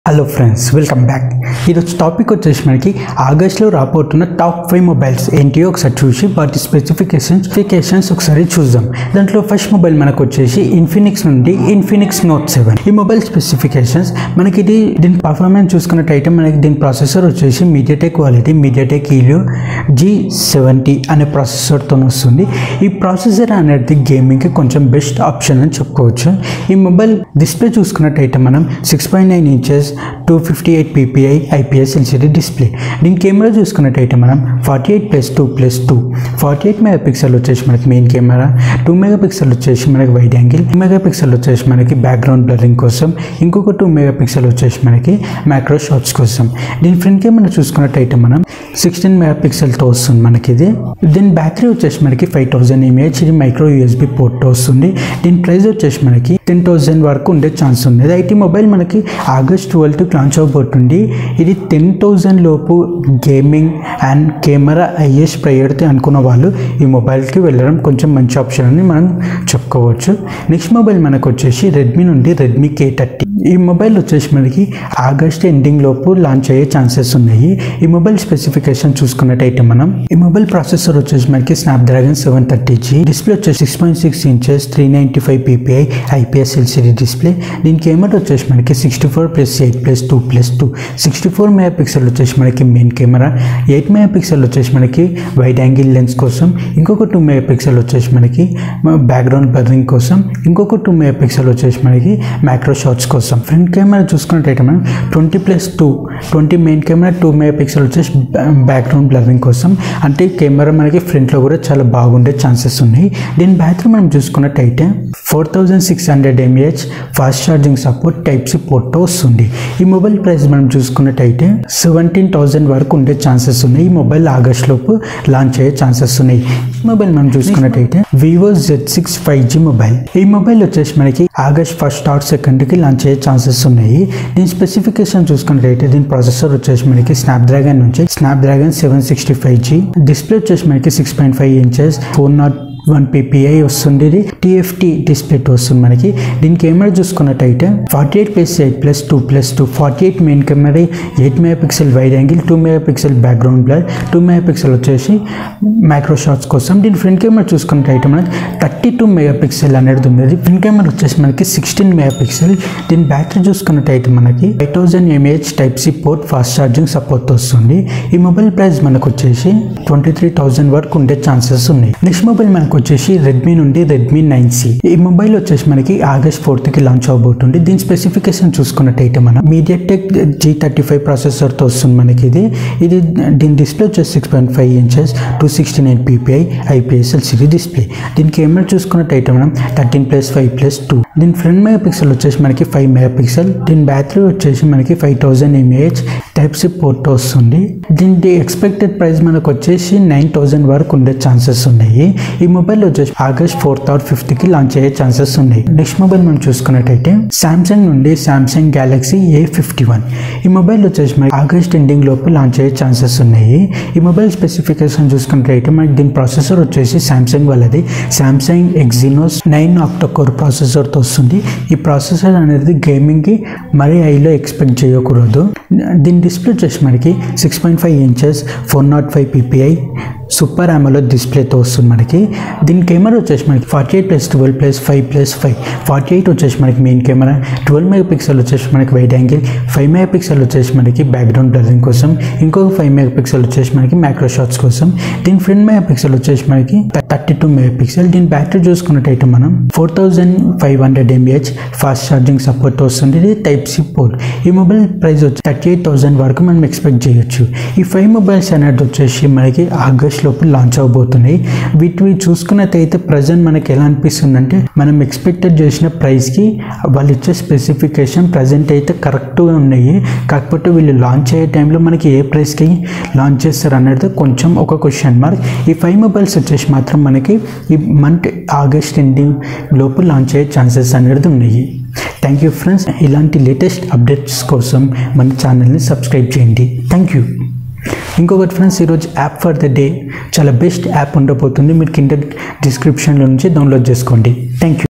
hello friends welcome back ఈరోజు topic వచ్చేసి మనకి ఆగస్ట్లో రాబోతున్న టాప్ ఫైవ్ మొబైల్స్ ఏంటి ఒకసారి చూసి వాటి స్పెసిఫికేషన్స్ స్పెసిఫికేషన్స్ ఒకసారి చూద్దాం దాంట్లో ఫస్ట్ మొబైల్ మనకు వచ్చేసి ఇన్ఫినిక్స్ నుండి ఇన్ఫినిక్స్ నోట్ సెవెన్ ఈ మొబైల్ స్పెసిఫికేషన్స్ మనకి ఇది దీని పర్ఫార్మెన్స్ చూసుకున్నట్టయితే మనకి దీని ప్రాసెసర్ వచ్చేసి MediaTek quality MediaTek Helio G seventy అనే ప్రాసెసర్తో వస్తుంది ఈ ప్రాసెసర్ అనేది గేమింగ్కి కొంచెం బెస్ట్ ఆప్షన్ అని చెప్పుకోవచ్చు ఈ మొబైల్ డిస్ప్లే చూసుకున్నట్టయితే మనం six point nine inches two fifty eight PPI IPS LCD display దీని కెమెరా చూసుకున్నట్టయితే మనం forty eight plus two plus two forty eight mega pixel వచ్చేసి మనకి main camera two mega pixel వచ్చేసి మనకి వైడ్ యాంగిల్ మెగా పిక్సెల్ వచ్చేసి మనకి background blurring కోసం ఇంకొక టూ మెగా పిక్సెల్ వచ్చేసి మనకి మ్యాక్రో షాట్స్ కోసం దీని ఫ్రంట్ కెమెరా చూసుకున్నట్టయితే మనం సిక్స్టీన్ మెగా పిక్సెల్తో వస్తుంది మనకి ఇది దీని బ్యాటరీ వచ్చేసి మనకి ఫైవ్ థౌసండ్ ఎంఏహెచ్ ఇది మైక్రో యూఎస్బి పోర్ట్ వస్తుంది దీని ప్రైస్ వచ్చేసి మనకి టెన్ థౌసండ్ వరకు ఉండే ఛాన్స్ ఉంది అయితే ఈ మొబైల్ మనకి ఆగస్ట్ ట్వెల్త్ లాంచ్ అవబోతుంది ఇది టెన్ థౌజండ్ లోపు gaming and camera is priority అనుకున్న వాళ్ళు ఈ మొబైల్కి వెళ్ళడం కొంచెం మంచి ఆప్షన్ అని మనం చెప్పుకోవచ్చు నెక్స్ట్ మొబైల్ మనకు వచ్చేసి రెడ్మీ నుండి రెడ్మీ కే థర్టీ ఈ మొబైల్ వచ్చేసి మనకి ఆగస్ట్ ఎండింగ్ లోపు లాంచ్ అయ్యే ఛాన్సెస్ ఉన్నాయి ఈ మొబైల్ స్పెసిఫికేషన్ చూసుకున్నట్టయితే మనం ఈ మొబైల్ ప్రాసెసర్ వచ్చేసి మనకి Snapdragon seven thirty G display వచ్చేసి six point six inches three ninety five PPI IPS LCD display దీని కెమెరా వచ్చేసి మనకి sixty four plus eight plus two plus two sixty four mega pixel వచ్చేసి మనకి main camera eight mega pixel వచ్చేసి మనకి wide angle lens కోసం ఇంకొక two mega pixel వచ్చేసి మనకి బ్యాక్గ్రౌండ్ బ్లరింగ్ కోసం ఇంకొక టూ మెగా పిక్సెల్ వచ్చేసి మనకి మ్యాక్రో షాట్స్ కోసం ఫ్రంట్ కెమెరా చూసుకున్నట్టయితే మనం twenty plus two twenty main camera two mega pixel వచ్చేసి బ్యాక్గ్రౌండ్ బ్లరింగ్ కోసం అంటే కెమెరా మనకి ఫ్రంట్లో కూడా చాలా బాగుండే ఛాన్సెస్ ఉన్నాయి దీని బ్యాటరీ మనం చూసుకున్నట్టయితే four thousand six hundred mAh fast charging support type C port వస్తుంది ఈ మొబైల్ ప్రైస్ మనం చూసుకున్నట్టయితే సెవెంటీన్ థౌసండ్ వరకు ఉండే ఛాన్సెస్ ఉన్నాయి ఈ మొబైల్ ఆగస్ట్ లోపు లాంచ్ అయ్యే ఛాన్సెస్ ఉన్నాయి ఈ మొబైల్ మనం చూసుకున్నట్టయితే Vivo Z six five G mobile ఈ మొబైల్ వచ్చేసి మనకి ఆగస్ట్ ఫస్ట్ ఆర్ సెకండ్ కి లాంచ్ అయ్యే ఛాన్సెస్ ఉన్నాయి దీని స్పెసిఫికేషన్ చూసుకున్నట్టయితే దీని ప్రాసెసర్ వచ్చేసి మనకి స్నాప్డ్రాగన్ నుంచి Snapdragon seven sixty five G display వచ్చేసి మనకి six point five inches four nought one PPI వస్తుంది ఇది టీఎఫ్టీ డిస్ప్లే వస్తుంది మనకి దీని కెమెరా చూసుకున్నట్టయితే forty eight plus eight plus two plus two forty eight main camera eight mega megapixel wide angle two mega megapixel background blur two mega pixel వచ్చేసి micro shots కోసం దీని front camera చూసుకున్నట్టయితే మనకి thirty two mega pixel అనేది ఉంది front camera వచ్చేసి మనకి sixteen megapixel దీని బ్యాటరీ చూసుకున్నట్టయితే మనకి five thousand mAh type C port fast charging support వస్తుంది ఈ మొబైల్ ప్రైస్ మనకు వచ్చేసి ట్వంటీ త్రీ థౌసండ్ వరకు ఉండే ఛాన్సెస్ ఉన్నాయి నెక్స్ట్ మొబైల్ మనకు వచ్చేసి రెడ్మీ నుండి రెడ్మీ నైన్ సి ఈ మొబైల్ వచ్చేసి మనకి ఆగస్ట్ ఫోర్త్ కి లాంచ్ అవబోతుంది దీని స్పెసిఫికేషన్ చూసుకున్నట్టయితే మనం మీడియాటెక్ జీ థర్టీ ఫైవ్ ప్రాసెసర్తో వస్తుంది మనకి ఇది ఇది దీని డిస్ప్లే వచ్చేసి six point five inches two sixty nine PPI IPS LCD display దీని కెమెరా చూసుకున్నట్టయితే మనం thirteen plus five plus two దీని ఫ్రంట్ మెగా పిక్సెల్ వచ్చేసి మనకి ఫైవ్ మెగా పిక్సెల్ దీని బ్యాటరీ వచ్చేసి మనకి five thousand mAh type C port వస్తుంది దీని ఎక్స్పెక్టెడ్ ప్రైస్ మనకు వచ్చేసి నైన్ థౌసండ్ వరకు ఉండే ఛాన్సెస్ ఉన్నాయి ఈ మొబైల్ వచ్చేసి ఆగస్ట్ ఫోర్త్ ఆర్ ఫిఫ్త్ కి లాంచ్ అయ్యే ఛాన్సెస్ ఉన్నాయి నెక్స్ట్ మొబైల్ మనం చూసుకున్నట్టయితే సామ్సంగ్ నుండి Samsung Galaxy A fifty one ఈ మొబైల్ వచ్చేసి మనకి ఆగస్ట్ ఎండింగ్ లోపు లాంచ్ అయ్యే ఛాన్సెస్ ఉన్నాయి ఈ మొబైల్ స్పెసిఫికేషన్ చూసుకున్నట్టయితే మనకి దీని ప్రాసెసర్ వచ్చేసి సామ్సంగ్ వాళ్ళది సామ్సంగ్ ఎగ్జినోస్ నైన్ ఆక్టోకోర్ ప్రాసెసర్తో వస్తుంది ఈ ప్రాసెసర్ అనేది గేమింగ్కి మరీ హైలో ఎక్స్పెక్ట్ చేయకూడదు దీని డిస్ప్లే వచ్చేసి మనకి six point five inches four nought five PPI super ఆమెలో డిస్ప్లేతో వస్తుంది మనకి దీని కెమెరా వచ్చేసి మనకి forty eight plus twelve plus five plus five forty eight వచ్చేసి మనకి main camera twelve mega pixel వచ్చేసి మనకి wide angle five mega pixel వచ్చేసి మనకి బ్యాక్గ్రౌండ్ బ్లరింగ్ కోసం ఇంకొక ఫైవ్ మెగా పిక్సెల్ వచ్చేసి మనకి మైక్రో షాట్స్ కోసం దీని ఫ్రంట్ మెగా పిక్సెల్ వచ్చేసి మనకి థర్టీ టూ మెగా పిక్సెల్ దీని బ్యాటరీ చూసుకున్నట్టయితే మనం four thousand five hundred mAh fast charging support వస్తుంది ఇది టైప్ సి పోర్ట్ ఈ మొబైల్ ప్రైస్ వచ్చి థర్టీ ఎయిట్ థౌసండ్ వరకు మనం ఎక్స్పెక్ట్ చేయొచ్చు ఈ ఫైవ్ మొబైల్స్ అనేది వచ్చేసి మనకి ఆగస్ట్ లోపు లాంచ్ అవబోతున్నాయి వీటివి చూసుకున్నట్టయితే ప్రజెంట్ మనకి ఎలా అనిపిస్తుందంటే మనం ఎక్స్పెక్టెడ్ చేసిన ప్రైస్కి వాళ్ళు ఇచ్చే స్పెసిఫికేషన్ ప్రజెంట్ అయితే కరెక్ట్గా ఉన్నాయి కాకపోతే వీళ్ళు లాంచ్ అయ్యే టైంలో మనకి ఏ ప్రైస్కి లాంచ్ చేస్తారు అనేది కొంచెం ఒక క్వశ్చన్ మార్క్ ఈ ఫైవ్ మొబైల్స్ వచ్చేసి మాత్రం మనకి ఈ మంత్ ఆగస్ట్ ఎండింగ్ లోపు లాంచ్ అయ్యే ఛాన్సెస్ అనేది ఉన్నాయి థ్యాంక్ యూ ఫ్రెండ్స్ ఇలాంటి లేటెస్ట్ అప్డేట్స్ కోసం మన ఛానల్ని సబ్స్క్రైబ్ చేయండి థ్యాంక్ యూ ఇంకొకటి ఫ్రెండ్స్ ఈరోజు యాప్ ఫర్ ద డే చాలా బెస్ట్ యాప్ ఉండబోతుంది మీరు కింద డిస్క్రిప్షన్లో నుంచి డౌన్లోడ్ చేసుకోండి థ్యాంక్ యూ